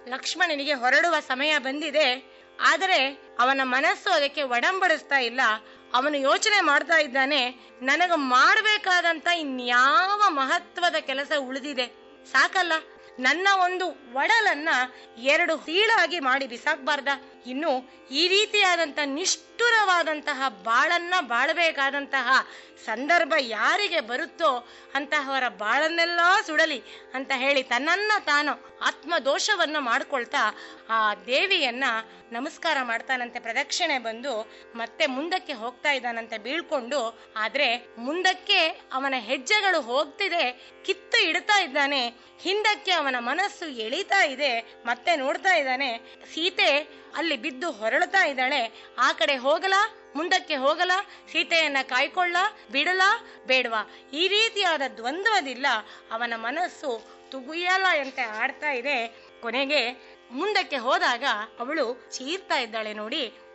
ಲಕ್ಷ್ಮಣನಿಗೆ ಹೊರಡುವ ಸಮಯ ಬಂದಿದೆ ಆದರೆ ಅವನ ಮನಸ್ಸು ಅದಕ್ಕೆ ಒಡಂಬಡಿಸ್ತಾ ಇಲ್ಲ ಅವನು ಯೋಚನೆ ಮಾಡ್ತಾ ಇದ್ದಾನೆ ನನಗ ಮಾಡಬೇಕಾದಂತ ಇನ್ಯಾವ ಮಹತ್ವದ ಕೆಲಸ ಉಳಿದಿದೆ ಸಾಕಲ್ಲ ನನ್ನ ಒಂದು ಒಡಲನ್ನ ಎರಡು ಸೀಳಾಗಿ ಮಾಡಿ ಬಿಸಾಕ್ಬಾರ್ದ ಇನ್ನು ಈ ರೀತಿಯಾದಂತ ನಿಷ್ಠುರವಾದಂತಹ ಬಾಳನ್ನ ಬಾಳಬೇಕಾದಂತಹ ಸಂದರ್ಭ ಯಾರಿಗೆ ಬರುತ್ತೋ ಅಂತಹವರ ಬಾಳನ್ನೆಲ್ಲ ಸುಡಲಿ ಅಂತ ಹೇಳಿ ತನ್ನನ್ನ ತಾನು ಆತ್ಮ ದೋಷವನ್ನ ಮಾಡ್ಕೊಳ್ತಾ ಆ ದೇವಿಯನ್ನ ನಮಸ್ಕಾರ ಮಾಡ್ತಾನಂತೆ ಪ್ರದಕ್ಷಿಣೆ ಬಂದು ಮತ್ತೆ ಮುಂದಕ್ಕೆ ಹೋಗ್ತಾ ಇದ್ದಾನಂತೆ ಬೀಳ್ಕೊಂಡು ಆದ್ರೆ ಮುಂದಕ್ಕೆ ಅವನ ಹೆಜ್ಜೆಗಳು ಹೋಗ್ತಿದೆ ಕಿತ್ತು ಇಡ್ತಾ ಇದ್ದಾನೆ ಹಿಂದಕ್ಕೆ ಅವನ ಮನಸ್ಸು ಎಳಿತಾ ಇದೆ ಮತ್ತೆ ನೋಡ್ತಾ ಇದ್ದಾನೆ ಸೀತೆ ಅಲ್ಲಿ ಬಿದ್ದು ಹೊರಳ್ತಾ ಇದ್ದಾಳೆ ಆ ಕಡೆ ಹೋಗಲಾ ಮುಂದಕ್ಕೆ ಹೋಗಲ ಸೀತೆಯನ್ನ ಕಾಯ್ಕೊಳ್ಳ ಬಿಡಲ ಬೇಡವಾ ಈ ರೀತಿಯಾದ ದ್ವಂದ್ವದಿಲ್ಲ ಅವನ ಮನಸ್ಸು ತುಗುಯಲಂತೆ ಆಡ್ತಾ ಇದೆ ಕೊನೆಗೆ ಮುಂದಕ್ಕೆ ಹೋದಾಗ ಅವಳು ಚೀರ್ತಾ ಇದ್ದಾಳೆ ನೋಡಿ